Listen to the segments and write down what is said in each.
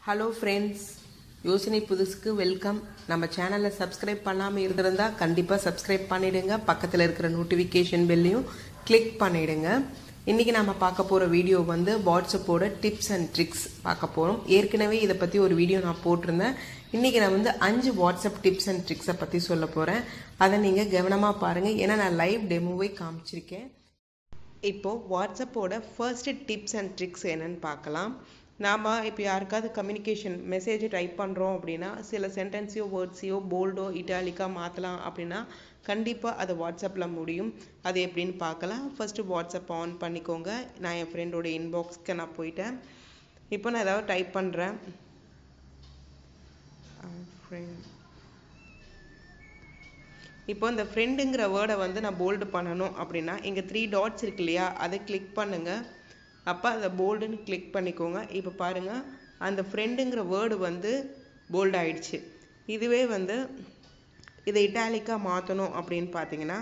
hello friends யோசனை புதுசுக்கு welcome நம்ம சேனலை சப்ஸ்கிரைப் பண்ணாமல் இருந்திருந்தா கண்டிப்பாக சப்ஸ்கிரைப் பண்ணிடுங்க பக்கத்தில் இருக்கிற நோட்டிஃபிகேஷன் பெல்லையும் கிளிக் பண்ணிடுங்க இன்றைக்கி நம்ம பார்க்க போகிற வீடியோ வந்து வாட்ஸ்அப்போட டிப்ஸ் அண்ட் ட்ரிக்ஸ் பார்க்க போகிறோம் ஏற்கனவே இதை பற்றி ஒரு வீடியோ நான் போட்டிருந்தேன் இன்றைக்கி நான் வந்து அஞ்சு வாட்ஸ்அப் டிப்ஸ் அண்ட் ட்ரிக்ஸை பற்றி சொல்ல போகிறேன் அதை நீங்கள் கவனமாக பாருங்கள் ஏன்னா நான் லைவ் டெமோவே காமிச்சிருக்கேன் இப்போது வாட்ஸ்அப்போட ஃபர்ஸ்ட் டிப்ஸ் அண்ட் ட்ரிக்ஸ் என்னன்னு பார்க்கலாம் நாம் இப்போ யாருக்காவது கம்யூனிகேஷன் மெசேஜ் டைப் பண்ணுறோம் அப்படின்னா சில சென்டென்ஸையோ வேர்ட்ஸையோ போல்டோ இட்டாலிக்கா மாற்றலாம் அப்படின்னா கண்டிப்பாக அது வாட்ஸ்அப்பில் முடியும் அது எப்படின்னு பார்க்கலாம் ஃபஸ்ட்டு வாட்ஸ்அப் ஆன் பண்ணிக்கோங்க நான் என் ஃப்ரெண்டோட இன்பாக்ஸ்க்கு நான் போயிட்டேன் இப்போ நான் ஏதாவது டைப் பண்ணுறேன் ஃப்ரெண்ட் இப்போ இந்த ஃப்ரெண்டுங்கிற வேர்டை வந்து நான் போல்டு பண்ணணும் அப்படின்னா இங்கே த்ரீ டாட்ஸ் இருக்கு இல்லையா அதை கிளிக் பண்ணுங்கள் அப்போ அதை போல்டுன்னு கிளிக் பண்ணிக்கோங்க இப்போ பாருங்கள் அந்த ஃப்ரெண்டுங்கிற வேர்டு வந்து போல்டு ஆயிடுச்சு இதுவே வந்து இதை இட்டாலிக்காக மாற்றணும் அப்படின்னு பார்த்தீங்கன்னா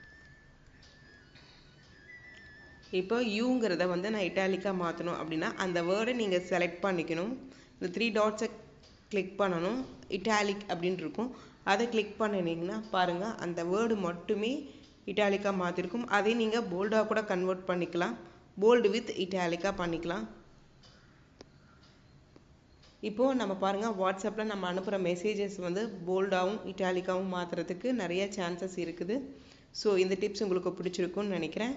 இப்போ யூங்கிறத வந்து நான் இட்டாலிக்காக மாற்றணும் அப்படின்னா அந்த வேர்டை நீங்கள் செலக்ட் பண்ணிக்கணும் இந்த த்ரீ டாட்ஸை கிளிக் பண்ணணும் இட்டாலிக் அப்படின்னு இருக்கும் அதை கிளிக் பண்ணினீங்கன்னா பாருங்கள் அந்த வேர்டு மட்டுமே இட்டாலிக்காக மாற்றிருக்கும் அதை நீங்கள் போல்டாக கூட கன்வெர்ட் பண்ணிக்கலாம் போல்டு வித் இட்டாலிக்காக பண்ணிக்கலாம் இப்போது நம்ம பாருங்கள் வாட்ஸ்அப்பில் நம்ம அனுப்புகிற மெசேஜஸ் வந்து போல்டாகவும் இட்டாலிக்காகவும் மாற்றுறதுக்கு நிறைய சான்சஸ் இருக்குது ஸோ இந்த டிப்ஸ் உங்களுக்கு பிடிச்சிருக்குன்னு நினைக்கிறேன்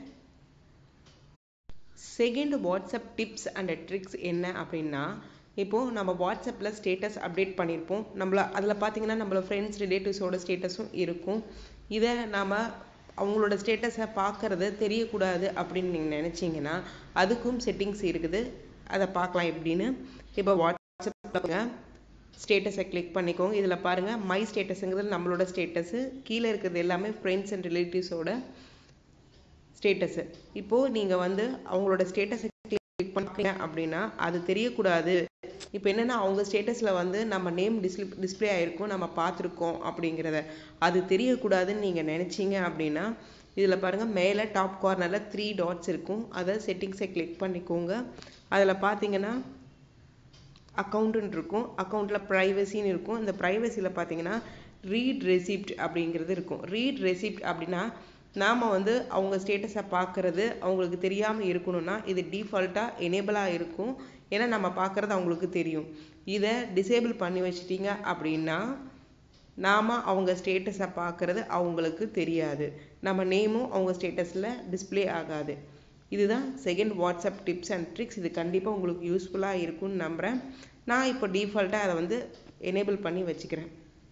second WhatsApp tips and tricks என்ன அப்படின்னா இப்போது நம்ம வாட்ஸ்அப்பில் ஸ்டேட்டஸ் அப்டேட் பண்ணியிருப்போம் நம்மள அதில் பார்த்தீங்கன்னா நம்மள ஃப்ரெண்ட்ஸ் ரிலேட்டிவ்ஸோட ஸ்டேட்டஸும் இருக்கும் இதை நாம் அவங்களோட ஸ்டேட்டஸை பார்க்கறது தெரியக்கூடாது அப்படின்னு நீங்கள் நினச்சிங்கன்னா அதுக்கும் செட்டிங்ஸ் இருக்குது அதை பார்க்கலாம் எப்படின்னு இப்போ வாட்ஸ்அப்பில் ஸ்டேட்டஸை கிளிக் பண்ணிக்கோங்க இதில் பாருங்கள் மை ஸ்டேட்டஸுங்கிறது நம்மளோட ஸ்டேட்டஸு கீழே இருக்கிறது எல்லாமே ஃப்ரெண்ட்ஸ் அண்ட் ரிலேட்டிவ்ஸோட ஸ்டேட்டஸு இப்போது நீங்கள் வந்து அவங்களோட ஸ்டேட்டஸை கிளிக் பண்ணுறீங்க அப்படின்னா அது தெரியக்கூடாது இப்போ என்னென்னா அவங்க ஸ்டேட்டஸில் வந்து நம்ம நேம் டிஸ்பிளே டிஸ்பிளே ஆகிருக்கும் நம்ம பார்த்துருக்கோம் அப்படிங்கிறத அது தெரியக்கூடாதுன்னு நீங்கள் நினச்சிங்க அப்படின்னா இதில் பாருங்கள் மேலே டாப் கார்னரில் த்ரீ டாட்ஸ் இருக்கும் அதை செட்டிங்ஸை கிளிக் பண்ணிக்கோங்க அதில் பார்த்தீங்கன்னா அக்கௌண்ட்டுன்னு இருக்கும் அக்கௌண்ட்டில் ப்ரைவசின்னு இருக்கும் இந்த ப்ரைவசியில் பார்த்தீங்கன்னா ரீட் ரெசிப்ட் அப்படிங்கிறது இருக்கும் ரீட் ரெசிப்ட் அப்படின்னா நாம் வந்து அவங்க ஸ்டேட்டஸை பார்க்குறது அவங்களுக்கு தெரியாமல் இருக்கணும்னா இது டிஃபால்ட்டாக எனேபிளாக இருக்கும் ஏன்னா நம்ம பார்க்குறது அவங்களுக்கு தெரியும் இதை டிசேபிள் பண்ணி வச்சிட்டிங்க அப்படின்னா நாம் அவங்க ஸ்டேட்டஸை பார்க்குறது அவங்களுக்கு தெரியாது நம்ம நேமும் அவங்க ஸ்டேட்டஸில் டிஸ்பிளே ஆகாது இதுதான் second WhatsApp tips and tricks இது கண்டிப்பாக உங்களுக்கு யூஸ்ஃபுல்லாக இருக்கும்னு நம்புகிறேன் நான் இப்போ டிஃபால்ட்டாக அதை வந்து எனேபிள் பண்ணி வச்சுக்கிறேன்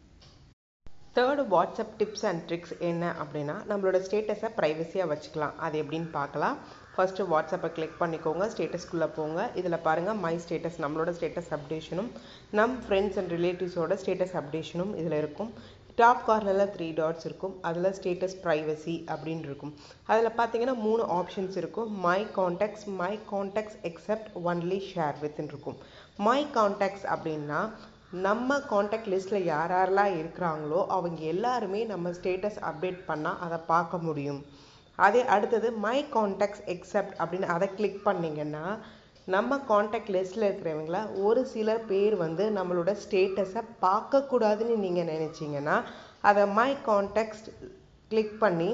third WhatsApp tips and tricks என்ன அப்படின்னா நம்மளோட ஸ்டேட்டஸை ப்ரைவசியாக வச்சுக்கலாம் அது எப்படின்னு பார்க்கலாம் ஃபஸ்ட்டு வாட்ஸ்அப்பை கிளிக் பண்ணிக்கோங்க ஸ்டேட்டஸ்க்குள்ளே போங்க இதில் பாருங்கள் மை ஸ்டேட்டஸ் நம்மளோட ஸ்டேட்டஸ் அப்டேஷனும் நம் ஃப்ரெண்ட்ஸ் அண்ட் ரிலேட்டிவ்ஸோட ஸ்டேட்டஸ் அப்டேஷனும் இதில் இருக்கும் டாப் கார்னரில் த்ரீ டாட்ஸ் இருக்கும் அதில் ஸ்டேட்டஸ் ப்ரைவசி அப்படின்னு இருக்கும் அதில் பார்த்தீங்கன்னா மூணு ஆப்ஷன்ஸ் இருக்கும் my contacts my contacts except only share வித்ன்னு இருக்கும் மை காண்டாக்ட்ஸ் அப்படின்னா நம்ம காண்டாக்ட் லிஸ்ட்டில் யார் யாரெல்லாம் இருக்கிறாங்களோ அவங்க எல்லாருமே நம்ம ஸ்டேட்டஸ் அப்டேட் பண்ணால் அதை பார்க்க முடியும் அதே அடுத்தது மை காண்டாக்ட்ஸ் எக்ஸப்ட் அப்படின்னு அதை கிளிக் பண்ணிங்கன்னா நம்ம காண்டாக்ட் லிஸ்ட்டில் இருக்கிறவங்கள ஒரு சில பேர் வந்து நம்மளோட ஸ்டேட்டஸை பார்க்கக்கூடாதுன்னு நீங்கள் நினச்சிங்கன்னா அதை மை காண்டாக்ட்ஸ் கிளிக் பண்ணி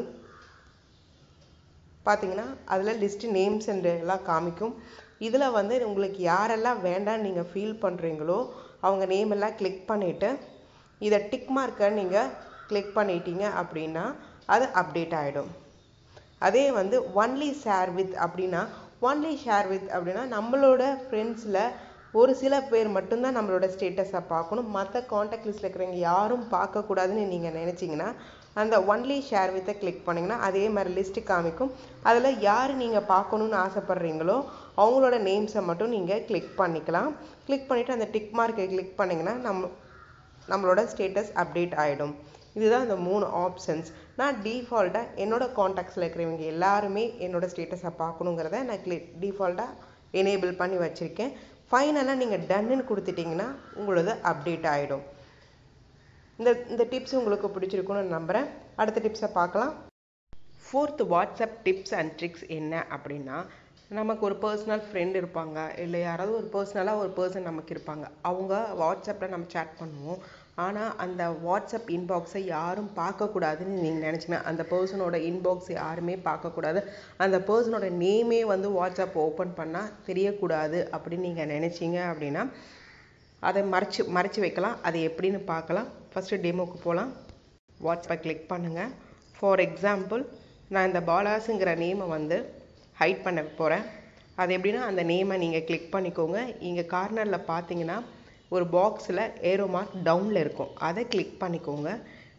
பார்த்தீங்கன்னா அதில் லிஸ்ட்டு நேம்ஸ் அண்ட் எல்லாம் காமிக்கும் இதில் வந்து உங்களுக்கு யாரெல்லாம் வேண்டாம்னு நீங்கள் ஃபீல் பண்ணுறீங்களோ அவங்க நேம் எல்லாம் கிளிக் பண்ணிவிட்டு இதை டிக் மார்க்கை நீங்கள் கிளிக் பண்ணிட்டீங்க அப்படின்னா அது அப்டேட் ஆகிடும் அதே வந்து ஒன்லி ஷேர் வித் அப்படின்னா ஒன்லி ஷேர் வித் அப்படின்னா நம்மளோட ஃப்ரெண்ட்ஸில் ஒரு சில பேர் மட்டும்தான் நம்மளோட ஸ்டேட்டஸை பார்க்கணும் மற்ற காண்டாக்ட் லிஸ்ட்டில் இருக்கிறவங்க யாரும் பார்க்கக்கூடாதுன்னு நீங்கள் நினச்சிங்கன்னா அந்த ஒன்லி ஷேர் வித்தை கிளிக் பண்ணிங்கன்னா அதே மாதிரி லிஸ்ட்டு காமிக்கும் அதில் யார் நீங்கள் பார்க்கணுன்னு ஆசைப்பட்றீங்களோ அவங்களோட நேம்ஸை மட்டும் நீங்கள் கிளிக் பண்ணிக்கலாம் கிளிக் பண்ணிவிட்டு அந்த டிக் மார்க்கை கிளிக் பண்ணிங்கன்னா நம்ம நம்மளோட ஸ்டேட்டஸ் அப்டேட் ஆகிடும் இதுதான் இந்த மூணு ஆப்ஷன்ஸ் நான் டிஃபால்ட்டாக என்னோடய காண்டாக்ட்ஸில் இருக்கிறவங்க எல்லாருமே என்னோடய ஸ்டேட்டஸை பார்க்கணுங்கிறத நான் கிளிக் டிஃபால்ட்டாக எனேபிள் பண்ணி வச்சுருக்கேன் ஃபைனலாக நீங்கள் டன்னுன்னு கொடுத்துட்டிங்கன்னா உங்களோட அப்டேட் ஆகிடும் இந்த இந்த டிப்ஸ் உங்களுக்கு பிடிச்சிருக்குன்னு நம்புகிறேன் அடுத்த டிப்ஸை பார்க்கலாம் fourth WhatsApp tips and tricks என்ன அப்படின்னா நமக்கு ஒரு பர்சனல் ஃப்ரெண்ட் இருப்பாங்க இல்லை யாராவது ஒரு பர்சனலாக ஒரு பர்சன் நமக்கு இருப்பாங்க அவங்க வாட்ஸ்அப்பில் நம்ம சேட் பண்ணுவோம் ஆனால் அந்த வாட்ஸ்அப் இன்பாக்ஸை யாரும் பார்க்கக்கூடாதுன்னு நீங்கள் நினச்சிங்கன்னா அந்த பர்சனோட இன்பாக்ஸ் யாருமே பார்க்கக்கூடாது அந்த பர்சனோட நேமே வந்து வாட்ஸ்அப் ஓப்பன் பண்ணால் தெரியக்கூடாது அப்படின்னு நீங்கள் நினச்சிங்க அப்படின்னா அதை மறைச்சி மறைச்சி வைக்கலாம் அது எப்படின்னு பார்க்கலாம் ஃபஸ்ட்டு டெமோக்கு போகலாம் வாட்ஸ்அப்பை கிளிக் பண்ணுங்கள் ஃபார் எக்ஸாம்பிள் நான் இந்த பாலாஸுங்கிற நேமை வந்து ஹைட் பண்ண போகிறேன் அது எப்படின்னா அந்த நேமை நீங்கள் கிளிக் பண்ணிக்கோங்க இங்கே கார்னரில் பார்த்தீங்கன்னா ஒரு பாக்ஸில் ஏரோ மார்க் டவுனில் இருக்கும் அதை கிளிக் பண்ணிக்கோங்க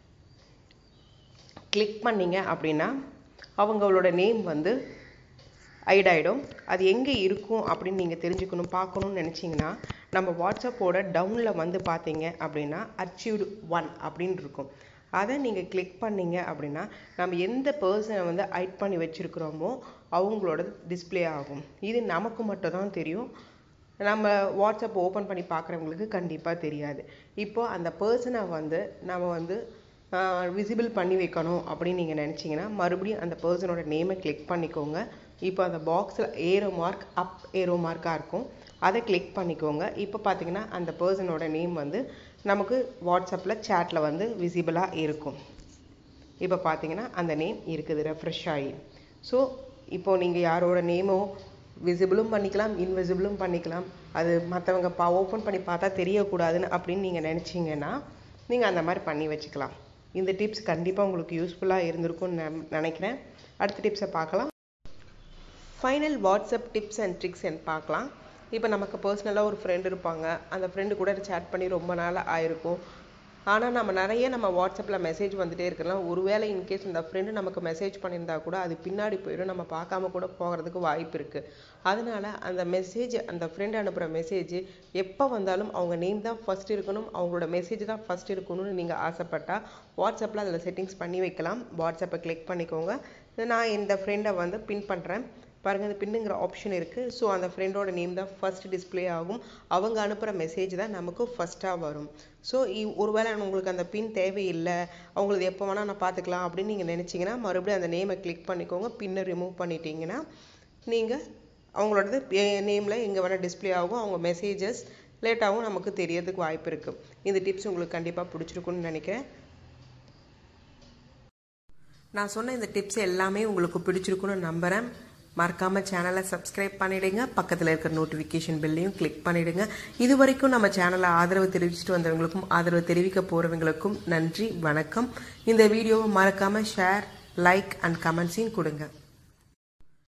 கிளிக் பண்ணீங்க அப்படின்னா அவங்களோட நேம் வந்து ஹைட் ஆகிடும் அது எங்கே இருக்கும் அப்படின்னு நீங்கள் தெரிஞ்சுக்கணும் பார்க்கணும்னு நினச்சிங்கன்னா நம்ம வாட்ஸ்அப்போட டவுனில் வந்து பார்த்தீங்க அப்படின்னா அச்சீவ்டு ஒன் அப்படின்னு இருக்கும் அதை நீங்கள் கிளிக் பண்ணீங்க அப்படின்னா நம்ம எந்த பர்சனை வந்து ஹைட் பண்ணி வச்சுருக்கிறோமோ அவங்களோட டிஸ்ப்ளே ஆகும் இது நமக்கு மட்டும் தான் தெரியும் நம்ம வாட்ஸ்அப் ஓப்பன் பண்ணி பார்க்குறவங்களுக்கு கண்டிப்பாக தெரியாது இப்போ அந்த பர்சனை வந்து நம்ம வந்து விசிபிள் பண்ணி வைக்கணும் அப்படின்னு நீங்கள் நினச்சிங்கன்னா மறுபடியும் அந்த பர்சனோட நேமை கிளிக் பண்ணிக்கோங்க இப்போ அந்த பாக்ஸில் ஏரோ மார்க் அப் ஏரோ மார்க்காக இருக்கும் அதை கிளிக் பண்ணிக்கோங்க இப்போ பார்த்தீங்கன்னா அந்த பர்சனோட நேம் வந்து நமக்கு வாட்ஸ்அப்பில் சேட்டில் வந்து விசிபிளாக இருக்கும் இப்போ பார்த்தீங்கன்னா அந்த நேம் இருக்குது ரெஃப்ரெஷ் ஆகி ஸோ இப்போ நீங்கள் யாரோட நேமோ விசிபிளும் பண்ணிக்கலாம் இன்விசிபிளும் பண்ணிக்கலாம் அது மற்றவங்க பா ஓப்பன் பண்ணி பார்த்தா தெரியக்கூடாதுன்னு அப்படின்னு நீங்கள் நினச்சிங்கன்னா நீங்கள் அந்த மாதிரி பண்ணி வச்சுக்கலாம் இந்த டிப்ஸ் கண்டிப்பாக உங்களுக்கு யூஸ்ஃபுல்லாக இருந்திருக்கும்னு நினைக்கிறேன் அடுத்த டிப்ஸை பார்க்கலாம் final WhatsApp tips and tricks பார்க்கலாம் இப்போ நமக்கு பர்சனலாக ஒரு ஃப்ரெண்ட் இருப்பாங்க அந்த ஃப்ரெண்டு கூட சேட் பண்ணி ரொம்ப நாள் ஆயிருக்கும் ஆனால் நம்ம நிறைய நம்ம வாட்ஸ்அப்பில் மெசேஜ் வந்துட்டே இருக்கலாம் ஒருவேளை இன்கேஸ் இந்த ஃப்ரெண்டு நமக்கு மெசேஜ் பண்ணியிருந்தா கூட அது பின்னாடி போயிடும் நம்ம பார்க்காம கூட போகிறதுக்கு வாய்ப்பு இருக்குது அதனால அந்த மெசேஜ் அந்த ஃப்ரெண்டு அனுப்புகிற மெசேஜ் எப்போ வந்தாலும் அவங்க நேம் தான் ஃபஸ்ட் இருக்கணும் அவங்களோட மெசேஜ் தான் ஃபஸ்ட் இருக்கணும்னு நீங்கள் ஆசைப்பட்டால் வாட்ஸ்அப்பில் அதில் செட்டிங்ஸ் பண்ணி வைக்கலாம் வாட்ஸ்அப்பை கிளிக் பண்ணிக்கோங்க நான் இந்த ஃப்ரெண்டை வந்து பின் பண்ணுறேன் பாருங்கள் இந்த பின்னுங்கிற ஆப்ஷன் இருக்குது ஸோ அந்த ஃப்ரெண்டோட நேம் தான் ஃபர்ஸ்ட் டிஸ்பிளே ஆகும் அவங்க அனுப்புகிற மெசேஜ் தான் நமக்கு ஃபஸ்ட்டாக வரும் ஸோ ஒருவேளை உங்களுக்கு அந்த பின் தேவையில்லை அவங்களுக்கு எப்போ வேணால் நான் பார்த்துக்கலாம் அப்படின்னு நீங்கள் நினச்சிங்கன்னா மறுபடியும் அந்த நேமை கிளிக் பண்ணிக்கோங்க பின்னை ரிமூவ் பண்ணிட்டீங்கன்னா நீங்கள் அவங்களோடது நேமில் எங்கே வேணால் டிஸ்பிளே ஆகும் அவங்க மெசேஜஸ் லேட்டாகவும் நமக்கு தெரியறதுக்கு வாய்ப்பு இருக்குது இந்த டிப்ஸ் உங்களுக்கு கண்டிப்பாக பிடிச்சிருக்குன்னு நினைக்கிறேன் நான் சொன்ன இந்த டிப்ஸ் எல்லாமே உங்களுக்கு பிடிச்சிருக்குன்னு நம்புகிறேன் மறக்காமல் சேனலை சப்ஸ்கிரைப் பண்ணிவிடுங்க பக்கத்தில் இருக்கிற நோட்டிஃபிகேஷன் பில்லையும் கிளிக் பண்ணிவிடுங்க இது வரைக்கும் நம்ம சேனலை ஆதரவு தெரிவிச்சுட்டு வந்தவங்களுக்கும் ஆதரவு தெரிவிக்க போகிறவங்களுக்கும் நன்றி வணக்கம் இந்த வீடியோவை மறக்காமல் ஷேர் லைக் அண்ட் கமெண்ட்ஸையும் கொடுங்க